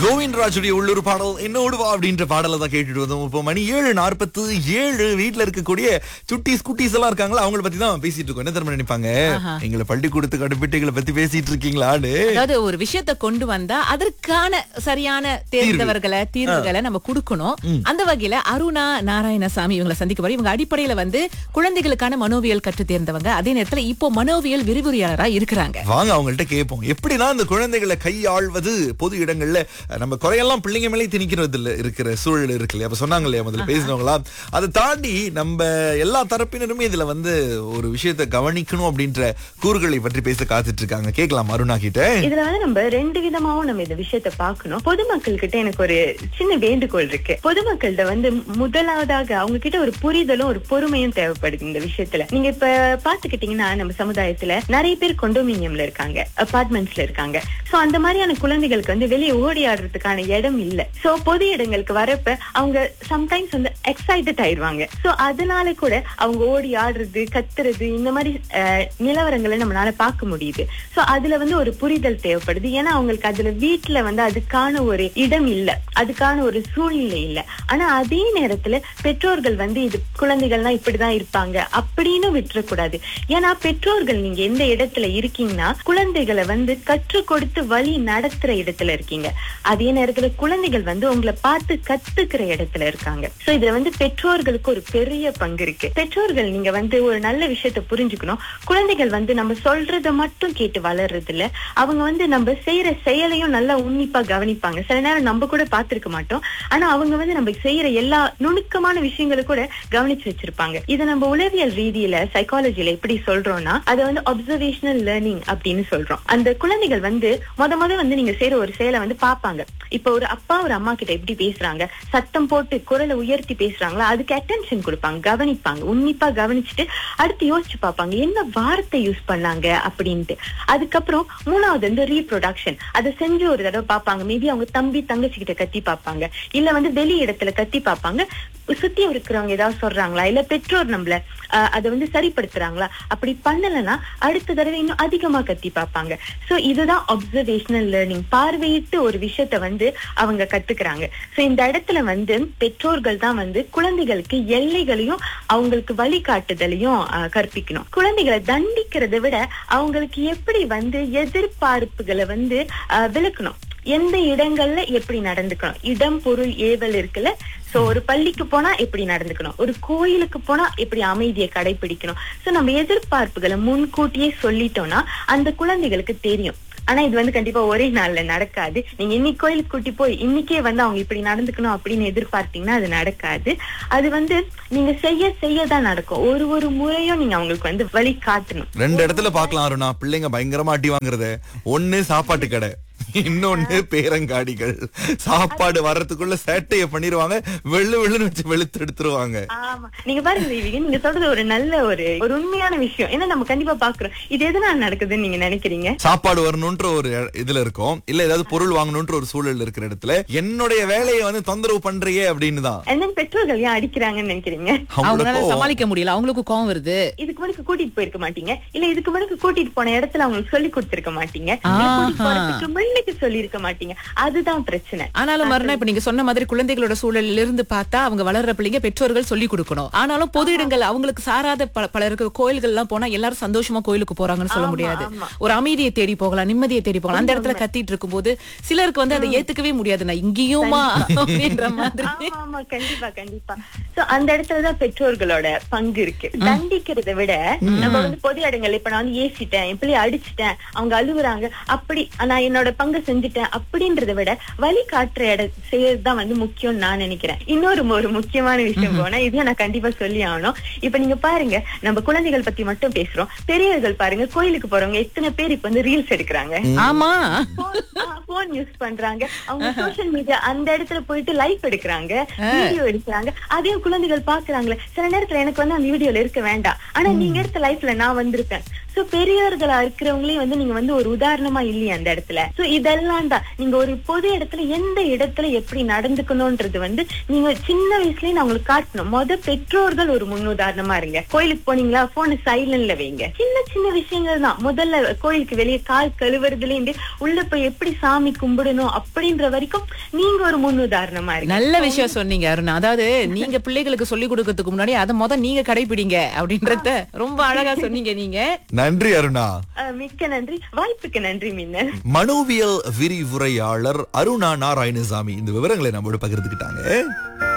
கோவிந்தராஜுடைய உள்ளூர் பாடல் என்னோடு வா அப்படின்ற பாடலை தான் கேட்டுட்டு வந்தோம் இப்போ மணி ஏழு நாற்பத்து ஏழு வீட்டுல இருக்கக்கூடிய சுட்டிஸ் குட்டீஸ் எல்லாம் இருக்காங்களா அவங்கள பத்தி தான் பேசிட்டு இருக்கோம் என்ன தெரியுமா நினைப்பாங்க எங்களை பள்ளிக்கூடத்துக்கு அடுப்பிட்டுகளை பத்தி பேசிட்டு இருக்கீங்களான்னு அதாவது ஒரு விஷயத்தை கொண்டு வந்தா அதற்கான சரியான தேர்ந்தவர்களை தீர்வுகளை நம்ம கொடுக்கணும் அந்த வகையில அருணா நாராயணசாமி இவங்களை சந்திக்க போறோம் இவங்க அடிப்படையில வந்து குழந்தைகளுக்கான மனோவியல் கற்று தேர்ந்தவங்க அதே நேரத்துல இப்போ மனோவியல் விரிவுரையாளரா இருக்கிறாங்க வாங்க அவங்கள்ட்ட கேட்போம் எப்படிதான் இந்த குழந்தைகளை கையாள்வது பொது இடங்கள்ல அஹ், நம்ம குறையெல்லாம் பிள்ளைங்க மேலே திணிக்கிறது இல்ல இருக்கிற சூழல் இருக்கு இல்லையா அப்ப சொன்னாங்க இல்லையா முதல்ல பேசினவங்களா அதை தாண்டி நம்ம எல்லா தரப்பினருமே இதுல வந்து ஒரு விஷயத்தை கவனிக்கணும் அப்படின்ற கூறுகளை பற்றி பேச காத்துட்டு இருக்காங்க கேட்கலாம் அருணா கிட்ட இதுல வந்து நம்ம ரெண்டு விதமாவும் நம்ம இந்த விஷயத்த பார்க்கணும் பொதுமக்கள் கிட்ட எனக்கு ஒரு சின்ன வேண்டுகோள் இருக்கு பொதுமக்கள்கிட்ட வந்து முதலாவதாக அவங்க கிட்ட ஒரு புரிதலும் ஒரு பொறுமையும் தேவைப்படுது இந்த விஷயத்துல நீங்க இப்ப பாத்துக்கிட்டீங்கன்னா நம்ம சமுதாயத்துல நிறைய பேர் கொண்டோமினியம்ல இருக்காங்க அபார்ட்மெண்ட்ஸ்ல இருக்காங்க சோ அந்த மாதிரியான குழந்தைகளுக்கு வந்து வெளியே ஓடி ஆடுறதுக்கான இடம் இல்ல சோ பொது இடங்களுக்கு வரப்ப அவங்க சம்டைம்ஸ் வந்து எக்ஸைட்டட் ஆயிடுவாங்க சோ அதனால கூட அவங்க ஓடி ஆடுறது கத்துறது இந்த மாதிரி அஹ், நிலவரங்களை நம்மளால பார்க்க முடியுது சோ அதுல வந்து ஒரு புரிதல் தேவைப்படுது ஏன்னா அவங்களுக்கு அதுல வீட்டுல வந்து அதுக்கான ஒரு இடம் இல்ல அதுக்கான ஒரு சூழ்நிலை இல்ல ஆனா அதே நேரத்துல பெற்றோர்கள் வந்து இது குழந்தைகள்லாம் இப்படிதான் இருப்பாங்க அப்படின்னு விட்டுறக்கூடாது ஏன்னா பெற்றோர்கள் நீங்க எந்த இடத்துல இருக்கீங்கன்னா குழந்தைகளை வந்து கற்றுக் கொடுத்து வழி நடத்துற இடத்துல இருக்கீங்க அதே நேரத்துல குழந்தைகள் வந்து உங்களை பார்த்து கத்துக்கிற இடத்துல இருக்காங்க சோ இதுல வந்து பெற்றோர்களுக்கு ஒரு பெரிய பங்கு இருக்கு பெற்றோர்கள் நீங்க வந்து ஒரு நல்ல விஷயத்த புரிஞ்சுக்கணும் குழந்தைகள் வந்து நம்ம சொல்றத மட்டும் கேட்டு வளர்றது இல்ல அவங்க வந்து நம்ம செய்யற செயலையும் நல்லா உன்னிப்பா கவனிப்பாங்க சில நேரம் நம்ம கூட பார்த்திருக்க மாட்டோம் ஆனா அவங்க வந்து நம்ம செய்யற எல்லா நுணுக்கமான விஷயங்களை கூட கவனிச்சு வச்சிருப்பாங்க இதை நம்ம உளவியல் ரீதியில சைக்காலஜில எப்படி சொல்றோம்னா அதை வந்து அப்சர்வேஷனல் லேர்னிங் அப்படின்னு சொல்றோம் அந்த குழந்தைகள் வந்து முத முத வந்து நீங்க செய்யற ஒரு செயலை வந்து பாப்பாங்க இப்ப ஒரு அப்பா ஒரு அம்மா கிட்ட எப்படி பேசுறாங்க சத்தம் போட்டு குரலை உயர்த்தி பேசுறாங்களா அதுக்கு அட்டென்ஷன் கொடுப்பாங்க கவனிப்பாங்க உன்னிப்பா கவனிச்சுட்டு அடுத்து யோசிச்சு பார்ப்பாங்க என்ன வார்த்தை யூஸ் பண்ணாங்க அப்படின்ட்டு அதுக்கப்புறம் மூணாவது வந்து ரீப்ரொடக்ஷன் அதை செஞ்சு ஒரு தடவை பார்ப்பாங்க மேபி அவங்க தம்பி தங்கச்சி கிட்ட கத்தி பார்ப்பாங்க இல்ல வந்து வெளி இடத்துல கத்தி பார்ப்பாங்க சுத்தி இருக்கிறவங்க ஏதாவது சொல்றாங்களா இல்ல பெற்றோர் நம்மள அஹ், அதை வந்து சரிப்படுத்துறாங்களா அப்படி பண்ணலைன்னா அடுத்த தடவை இன்னும் அதிகமா கத்தி பார்ப்பாங்க சோ இதுதான் அப்சர்வேஷனல் லேர்னிங் பார்வையிட்டு ஒரு விஷயத்த வந்து அவங்க கத்துக்கிறாங்க சோ இந்த இடத்துல வந்து பெற்றோர்கள் தான் வந்து குழந்தைகளுக்கு எல்லைகளையும் அவங்களுக்கு வழிகாட்டுதலையும் அஹ், கற்பிக்கணும் குழந்தைகளை தண்டிக்கிறதை விட அவங்களுக்கு எப்படி வந்து எதிர்பார்ப்புகளை வந்து அஹ், விளக்கணும் எந்த இடங்கள்ல எப்படி நடந்துக்கணும் இடம் பொருள் ஏவல் இருக்குல்ல சோ ஒரு பள்ளிக்கு போனா எப்படி நடந்துக்கணும் ஒரு கோயிலுக்கு போனா எப்படி அமைதியை கடைபிடிக்கணும் சோ நம்ம எதிர்பார்ப்புகளை முன்கூட்டியே சொல்லிட்டோம்னா அந்த குழந்தைகளுக்கு தெரியும் ஆனா இது வந்து கண்டிப்பா ஒரே நாள்ல நடக்காது நீங்க இன்னைக்கு கோயிலுக்கு கூட்டி போய் இன்னைக்கே வந்து அவங்க இப்படி நடந்துக்கணும் அப்படின்னு எதிர்பார்த்தீங்கன்னா அது நடக்காது அது வந்து நீங்க செய்ய செய்ய தான் நடக்கும் ஒரு ஒரு முறையும் நீங்க அவங்களுக்கு வந்து வழி காட்டணும் ரெண்டு இடத்துல பார்க்கலாம் அருணா பிள்ளைங்க பயங்கரமா அடி வாங்குறத ஒண்ணு சாப்பாட்டு கடை இன்னொன்னு பேரங்காடிகள் சாப்பாடு வர்றதுக்குள்ள சேட்டைய பண்ணிருவாங்க வெள்ளு வெள்ளுன்னு வச்சு வெளுத்து எடுத்துருவாங்க ஆமா நீங்க பாருங்க தேவிகா நீங்க சொல்றது ஒரு நல்ல ஒரு ஒரு உண்மையான விஷயம் ஏன்னா நம்ம கண்டிப்பா பாக்குறோம் இது எதனால நடக்குதுன்னு நீங்க நினைக்கிறீங்க சாப்பாடு வரணும்ன்ற ஒரு இ- இதுல இருக்கும் இல்ல ஏதாவது பொருள் வாங்கணும்ன்ற ஒரு சூழல் இருக்கிற இடத்துல என்னுடைய வேலையை வந்து தொந்தரவு பண்றியே அப்படின்னு தான் And then பெற்றோர்கள் ஏன் அடிக்கிறாங்கன்னு நினைக்கிறீங்க அவங்களால அவங்களுக்கு சமாளிக்க முடியல அவங்களுக்கு கோவம் வருது இதுக்கு முன்னாடி கூட்டிட்டு போயிருக்க மாட்டீங்க இல்ல இதுக்கு முன்னாடி கூட்டிட்டு போன இடத்துல அவங்களுக்கு சொல்லி கொடுத்திருக்க மாட்டீங்க இல்ல கூட்டிட்டு போறதுக்கு முன்னுக்கு சொல்லி இருக்க மாட்டீங்க அதுதான் பிரச்சனை ஆனாலும் மறுநாள் இப்ப நீங்க சொன்ன மாதிரி குழந்தைகளோட சூழலில் இருந்து பார்த்தா அவங்க வளர்ற பிள்ளைங்க பெற்றோர்கள் சொல்லி கொடுக்கணும் ஆனாலும் பொது இடங்கள் அவங்களுக்கு சாராத பல பலருக்கு கோயில்கள் எல்லாம் போனா எல்லாரும் சந்தோஷமா கோயிலுக்கு போறாங்கன்னு சொல்ல ஆமா, முடியாது ஆமா. ஒரு அமைதியை தேடி போகலாம் நிம்மதியை தேடி போகலாம் அந்த இடத்துல கத்திட்டு இருக்கும்போது சிலருக்கு வந்து அதை ஏத்துக்கவே முடியாது நான் இங்கேயுமா அப்படின்ற மாதிரி ஆமா ஆமா கண்டிப்பா கண்டிப்பா சோ அந்த இடத்துலதான் பெற்றோர்களோட பங்கு இருக்கு தண்டிக்கிறதை விட நம்ம வந்து பொது இடங்கள் இப்ப நான் வந்து ஏசிட்டேன் என் பிள்ளைய அடிச்சிட்டேன் அவங்க அழுகுறாங்க அப்படி நான் என்னோட பங்கு செஞ்சுட்டேன் அப்படின்றத விட வழி காட்டுற இட செய்யறதுதான் வந்து முக்கியம் நான் நினைக்கிறேன் இன்னொரு ஒரு முக்கியமான விஷயம் போனா இதையும் நான் கண்டிப்பா சொல்லி ஆகணும் இப்ப நீங்க பாருங்க நம்ம குழந்தைகள் பத்தி மட்டும் பேசுறோம் பெரியவர்கள் பாருங்க கோயிலுக்கு போறவங்க எத்தனை பேர் இப்ப வந்து ரீல்ஸ் எடுக்கிறாங்க ஆமா போன் யூஸ் பண்றாங்க அவங்க சோஷியல் மீடியா அந்த இடத்துல போயிட்டு லைஃப் எடுக்கிறாங்க வீடியோ எடுக்கிறாங்க அதையும் குழந்தைகள் பாக்குறாங்களே சில நேரத்துல எனக்கு வந்து அந்த வீடியோல இருக்க வேண்டாம் ஆனா நீங்க எடுத்த லைஃப்ல நான் வந்திருப்பேன் சோ பெரியவர்களா இருக்கிறவங்களையும் வந்து நீங்க வந்து ஒரு உதாரணமா இல்லையா அந்த இடத்துல சோ இது இதெல்லாம் தான் நீங்க ஒரு பொது இடத்துல எந்த இடத்துல எப்படி நடந்துக்கணும்ன்றது வந்து நீங்க சின்ன வயசுலயே நான் உங்களுக்கு காட்டணும் முத பெற்றோர்கள் ஒரு முன்னுதாரணமா இருங்க கோயிலுக்கு போனீங்களா போன சைலண்ட்ல வைங்க சின்ன சின்ன விஷயங்கள் தான் முதல்ல கோயிலுக்கு வெளியே கால் கழுவுறதுல இருந்து உள்ள போய் எப்படி சாமி கும்பிடணும் அப்படின்ற வரைக்கும் நீங்க ஒரு முன்னுதாரணமா இருங்க நல்ல விஷயம் சொன்னீங்க அருணா அதாவது நீங்க பிள்ளைகளுக்கு சொல்லி கொடுக்கறதுக்கு முன்னாடி அதை முத நீங்க கடைபிடிங்க அப்படின்றத ரொம்ப அழகா சொன்னீங்க நீங்க நன்றி அருணா அஹ், மிக்க நன்றி வாய்ப்புக்கு நன்றி மின்னல் மனோவியல் விரிவுரையாளர் அருணா நாராயணசாமி இந்த விவரங்களை நம்மோட பகிர்ந்துக்கிட்டாங்க